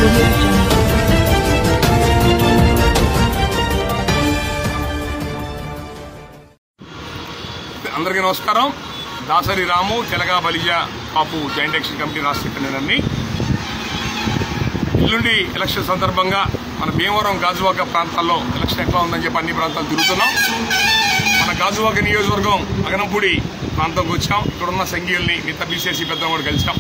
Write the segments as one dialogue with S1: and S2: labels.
S1: audio jungle.
S2: అందరికీ నమస్కారం Dasari Ramu Telaga Balija Kapu joint action committee రాష్ట్ర కన్వీనర్ని ఎల్లుండి ఎలక్షన్ సందర్భంగా మన భీమవరం గాజువాక ప్రాంతాల్లో ఎలక్షన్ ఎట్లా ఉందని చెప్పి అన్ని ప్రాంతాలు తిరుగుతున్నాం మన గాజువాక నియోజకవర్గం అగనంపూడి ప్రాంతంకి వచ్చాం ఇక్కడ ఉన్న సంఘీయుల్ని మిగతా బీసీఎస్సీ పెద్దలు కూడా కలిసాం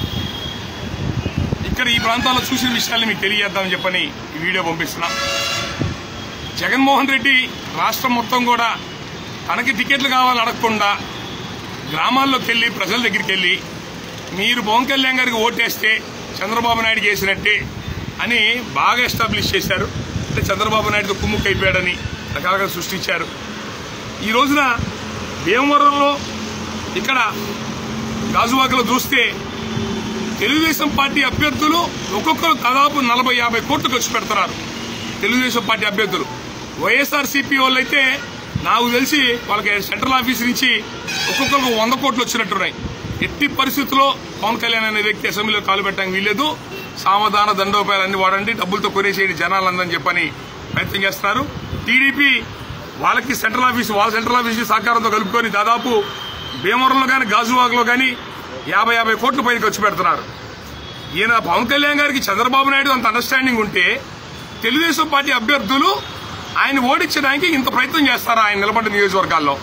S2: ఇక్కడ ఈ ప్రాంతాల్లో చూసిన విషయాల్ని మీకు తెలియజేద్దామని చెప్పని ఈ వీడియో పంపిస్తున్నాం జగన్మోహన్ రెడ్డి రాష్ట్రం మొత్తం కూడా తనకి టికెట్లు కావాలని అడగకుండా గ్రామాల్లోకి వెళ్ళి ప్రజల దగ్గరికి వెళ్ళి మీరు పవన్ కళ్యాణ్ గారికి ఓటేస్తే చంద్రబాబు నాయుడు చేసినట్టే అని బాగా ఎస్టాబ్లిష్ చేశారు అంటే చంద్రబాబు నాయుడుతో కుమ్ముక్ అయిపోయాడని రకరకాలుగా సృష్టించారు ఈ రోజున భీమవరంలో ఇక్కడ గాజువాకలో చూస్తే తెలుగుదేశం పార్టీ అభ్యర్థులు ఒక్కొక్కరు దాదాపు నలభై యాభై కోట్లు ఖర్చు పెడుతున్నారు తెలుగుదేశం పార్టీ అభ్యర్థులు వైఎస్ఆర్సీపీ వాళ్ళు అయితే నాకు తెలిసి వాళ్ళకి సెంట్రల్ ఆఫీస్ నుంచి ఒక్కొక్కరికి వంద కోట్లు వచ్చినట్టున్నాయి ఎట్టి పరిస్థితుల్లో పవన్ కళ్యాణ్ అనే వ్యక్తి అసెంబ్లీలో కాలు పెట్టడానికి వీల్లేదు సావధాన దండోపాయాలన్నీ వాడండి డబ్బులతో కొనేసేయండి జనాలందని చెప్పని ప్రయత్నం చేస్తున్నారు టీడీపీ వాళ్ళకి సెంట్రల్ ఆఫీస్ వాళ్ళ సెంట్రల్ ఆఫీస్ సహకారంతో కలుపుకొని దాదాపు భీమవరంలో కానీ గాజువాకలో కానీ యాభై యాభై కోట్ల పైన ఖర్చు పెడుతున్నారు ఈయన పవన్ కళ్యాణ్ గారికి చంద్రబాబు నాయుడు అంత అండర్స్టాండింగ్ ఉంటే తెలుగుదేశం పార్టీ అభ్యర్థులు ఆయన ఓడించడానికి ఇంత ప్రయత్నం చేస్తారా ఆయన నిలబడ్డ నియోజకవర్గాల్లో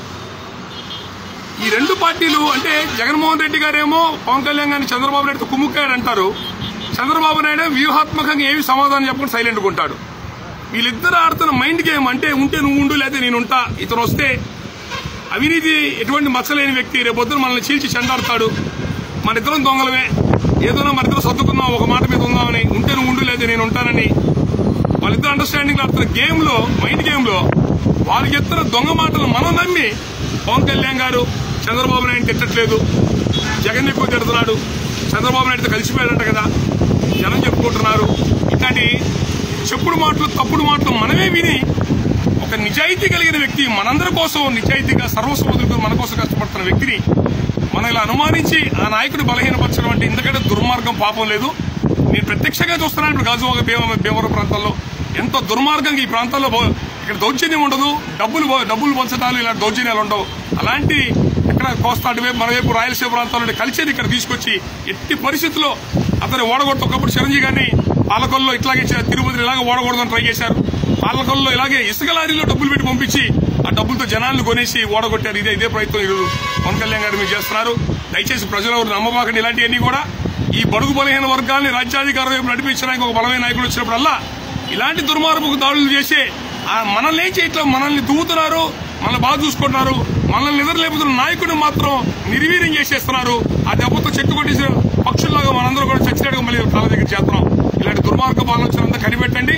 S2: ఈ రెండు పార్టీలు అంటే జగన్మోహన్ రెడ్డి గారేమో పవన్ కళ్యాణ్ గారిని చంద్రబాబు నాయుడుతో కుమ్ముక్కాడు అంటారు చంద్రబాబు నాయుడు వ్యూహాత్మకంగా ఏమి సమాధానం చెప్పకుండా సైలెంట్గా ఉంటాడు వీళ్ళిద్దరు ఆడుతున్న మైండ్ గేమ్ అంటే ఉంటే నువ్వు ఉండు లేదా నేను ఉంటా ఇతను వస్తే అవినీతి ఎటువంటి మచ్చలేని వ్యక్తి రేపొద్దున మనల్ని చీల్చి చెండాడతాడు మన ఇద్దరం దొంగలమే ఏదైనా మన ఇద్దరు సర్దుకుందాం ఒక మాట మీద ఉందామని ఉంటే నువ్వు ఉండు లేదా నేను ఉంటానని వాళ్ళిద్దరు అండర్స్టాండింగ్ ఆడుతున్న గేమ్ లో మైండ్ గేమ్ లో వాళ్ళు చెప్తున్న దొంగ మాటలు మనం నమ్మి పవన్ కళ్యాణ్ గారు చంద్రబాబు నాయుడు తిట్టట్లేదు జగన్ ఎక్కువ తిడుతున్నాడు చంద్రబాబు నాయుడుతో కలిసిపోయాడంట కదా జనం చెప్పుకుంటున్నారు ఇట్లాంటి చెప్పుడు మాటలు తప్పుడు మాటలు మనమే విని ఒక నిజాయితీ కలిగిన వ్యక్తి మనందరి కోసం నిజాయితీగా సర్వస్వతులతో మన కోసం కష్టపడుతున్న వ్యక్తిని మనం ఇలా అనుమానించి ఆ నాయకుడు బలహీనపరచడం అంటే ఇంతకంటే దుర్మార్గం పాపం లేదు నేను ప్రత్యక్షంగా చూస్తున్నాను ఇప్పుడు గాజువాక భీమ భీమవరం ప్రాంతాల్లో ఎంత దుర్మార్గంగా ఈ ప్రాంతాల్లో బో- ఇక్కడ దౌర్జన్యం ఉండదు డబ్బులు బో- డబ్బులు పంచడాలు ఇలాంటి దౌర్జన్యాలు ఉండవు అలాంటి ఇక్కడ కోస్తా అటువైపు మరోవైపు రాయలసీమ ప్రాంతాల్లో కలిసేది ఇక్కడ తీసుకొచ్చి ఎట్టి పరిస్థితుల్లో అతను ఓడగొట్టు ఒకప్పుడు చిరంజీవి గారిని పాలకొల్లో ఇట్లాగే చే- తిరుపతిని ఇలాగే ఓడగొడదని ట్రై చేశారు పాలకొల్లో ఇలాగే ఇసుక లారీలో డబ్బులు పెట్టి పంపించి ఆ డబ్బులతో జనాలను కొనేసి ఓడగొట్టారు ఇదే ఇదే ప్రయత్నం ఈరోజు పవన్ కళ్యాణ్ గారు మీరు చేస్తున్నారు దయచేసి ప్రజలు ఎవరు నమ్మబాకండి ఇలాంటివన్నీ కూడా ఈ బడుగు బలహీన వర్గాల్ని రాజ్యాధికారం వైపు నడిపించడానికి ఒక బలమైన నాయకుడు వచ్చినప్పుడల్లా ఇలాంటి దుర్మార్గపు దాడులు చేసి ఆ మనల్ని ఏం చేయట్లేదు మనల్ని దువ్వుతున్నారు మనల్ని బాగా చూసుకుంటున్నారు మనల్ని నిద్రలేపుతున్న నాయకుడిని మాత్రం నిర్వీర్యం చేసేస్తున్నారు ఆ దెబ్బతో చెట్టు కొట్టేసిన పక్షుల్లాగా మనందరూ కూడా చచ్చినట్టుగా మళ్ళీ కాళ్ళ దగ్గర చేస్తున్నాం ఇలాంటి దుర్మార్గ ఆలోచనంతా కనిపెట్టండి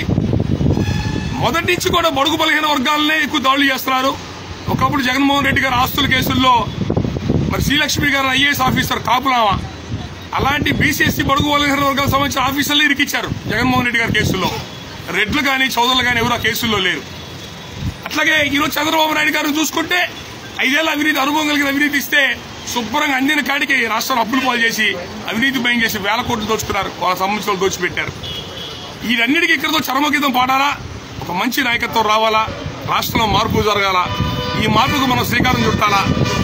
S2: మొదటి నుంచి కూడా బడుగు బలహీన వర్గాలనే ఎక్కువ దాడులు చేస్తున్నారు ఒకప్పుడు జగన్మోహన్ రెడ్డి గారి ఆస్తుల కేసుల్లో మరి శ్రీలక్ష్మి గారు ఐఏఎస్ ఆఫీసర్ కాపులామా అలాంటి బీసీఎస్సీ బడుగు బలహీన వర్గాలకు సంబంధించిన ఆఫీసర్లు ఇరికిచ్చారు జగన్మోహన్ రెడ్డి గారి కేసుల్లో రెడ్లు కానీ చౌదరులు కానీ ఎవరు ఆ కేసుల్లో లేరు అట్లాగే ఈరోజు చంద్రబాబు నాయుడు గారిని చూసుకుంటే ఐదేళ్ల అవినీతి అనుభవం కలిగిన అవినీతి ఇస్తే శుభ్రంగా అందిన కాడికి రాష్ట్రాన్ని అప్పులు పాలు చేసి అవినీతి భయం చేసి వేల కోట్లు దోచుకున్నారు వాళ్ళ సంబంధించిన వాళ్ళు దోచిపెట్టారు వీటన్నిటికీ ఇక్కడతో చరమగీతం పాడాలా ఒక మంచి నాయకత్వం రావాలా రాష్ట్రంలో మార్పు జరగాల ఈ మార్పుకు మనం శ్రీకారం చుట్టాలా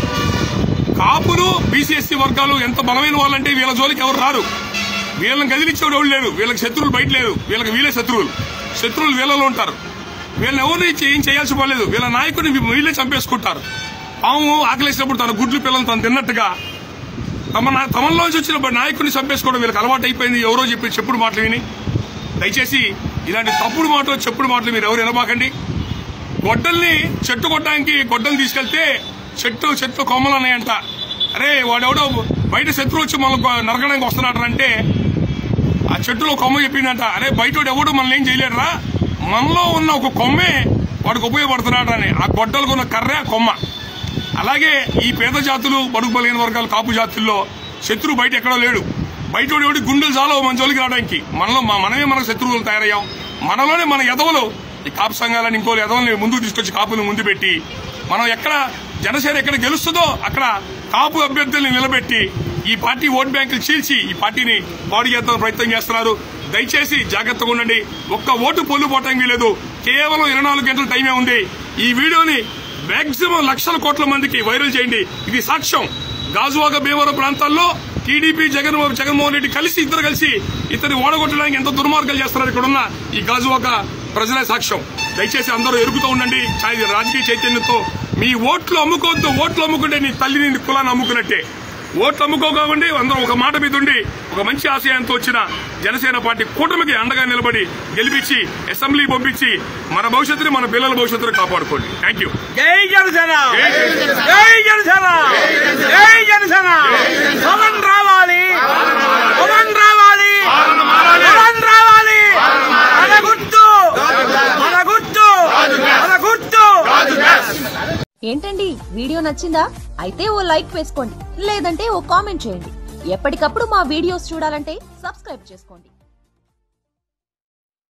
S2: కాపులు బీసీఎస్సీ వర్గాలు ఎంత బలమైన వాళ్ళంటే వీళ్ళ జోలికి ఎవరు రారు వీళ్ళని కదిలించేవాడు ఎవరు లేరు వీళ్ళకి శత్రువులు బయట లేరు వీళ్ళకి వీళ్ళే శత్రువులు శత్రువులు వీళ్ళలో ఉంటారు వీళ్ళని ఎవరిని చే- ఏం చేయాల్సి పోలేదు వీళ్ళ నాయకుడిని వీళ్ళే చంపేసుకుంటారు పాము ఆకలేసినప్పుడు తన గుడ్లు పిల్లలు తను తిన్నట్టుగా తమ నా- తమలోంచి వచ్చిన నాయకుడిని చంపేసుకోవడం వీళ్ళకి అలవాటు అయిపోయింది ఎవరో చెప్పి చెప్పుడు మాటలు విని దయచేసి ఇలాంటి తప్పుడు మాటలు చెప్పుడు మాటలు మీరు ఎవరు వినబాకండి గొడ్డల్ని చెట్టు కొట్టడానికి గొడ్డలు తీసుకెళ్తే చెట్టు చెట్టు కొమ్మలు ఉన్నాయంట అరే వాడెవడో బయట శత్రువు వచ్చి మనం నరకడానికి వస్తున్నాడు అంటే ఆ చెట్టులో కొమ్మ చెప్పిందంట అరే బయట ఎవడు మనల్ని ఏం చేయలేడురా మనలో ఉన్న ఒక కొమ్మే వాడికి ఉపయోగపడుతున్నాడు అని ఆ గొడ్డలకు ఉన్న కర్రే ఆ కొమ్మ అలాగే ఈ పేద జాతులు బడుగు బలైన వర్గాలు కాపు జాతుల్లో శత్రువు బయట ఎక్కడో లేడు బయట ఎవడి గుండెలు చాలా మన జోలికి రావడానికి మనలో మా- మనమే మనకు శత్రువులు తయారయ్యాం మనలోనే మన ఎదవలు ఈ కాపు సంఘాలను ఇంకో ఎదవల్ని ముందుకు తీసుకొచ్చి కాపుని ముందు పెట్టి మనం ఎక్కడ జనసేన ఎక్కడ గెలుస్తుందో అక్కడ కాపు అభ్యర్థుల్ని నిలబెట్టి ఈ పార్టీ ఓట్ బ్యాంకులు చీల్చి ఈ పార్టీని బాడీ చేద్దాం ప్రయత్నం చేస్తున్నారు దయచేసి జాగ్రత్తగా ఉండండి ఒక్క ఓటు పొల్లు పోవటానికి లేదు కేవలం ఇరవై నాలుగు గంటల టైమే ఉంది ఈ వీడియోని మాక్సిమం లక్షల కోట్ల మందికి వైరల్ చేయండి ఇది సాక్ష్యం గాజువాక భీమవరం ప్రాంతాల్లో టీడీపీ జగన్ జగన్మోహన్ రెడ్డి కలిసి ఇద్దరు కలిసి ఇతన్ని ఓడగొట్టడానికి ఎంత దుర్మార్గాలు చేస్తున్నారు ఇక్కడున్న ఈ గాజువాక ప్రజలే సాక్ష్యం దయచేసి అందరూ ఎరుగుతూ ఉండండి చా- రాజకీయ చైతన్యంతో మీ ఓట్లు అమ్ముకోవద్దు ఓట్లు అమ్ముకుంటే నీ తల్లిని నీ కులాన్ని అమ్ముకున్నట్టే ఓట్లు అమ్ముకోకండి అందరూ ఒక మాట మీద ఉండి ఒక మంచి ఆశయంతో వచ్చిన జనసేన పార్టీ కూటమికి అండగా నిలబడి గెలిపించి అసెంబ్లీ పంపించి మన భవిష్యత్తుని మన పిల్లల భవిష్యత్తుని కాపాడుకోండి థ్యాంక్ యూ
S1: జై జనసేన
S2: జై జనసేన.
S1: జై జనసేన జై జనసేన పవన్ రావాలి పవన్ రావాలి పవన్ రావాలి మన గుర్తు మన గుర్తు మన గుర్తు
S3: ఏంటండి వీడియో నచ్చిందా అయితే ఓ లైక్ వేసుకోండి లేదంటే ఓ కామెంట్ చేయండి ఎప్పటికప్పుడు మా వీడియోస్ చూడాలంటే సబ్స్క్రైబ్ చేసుకోండి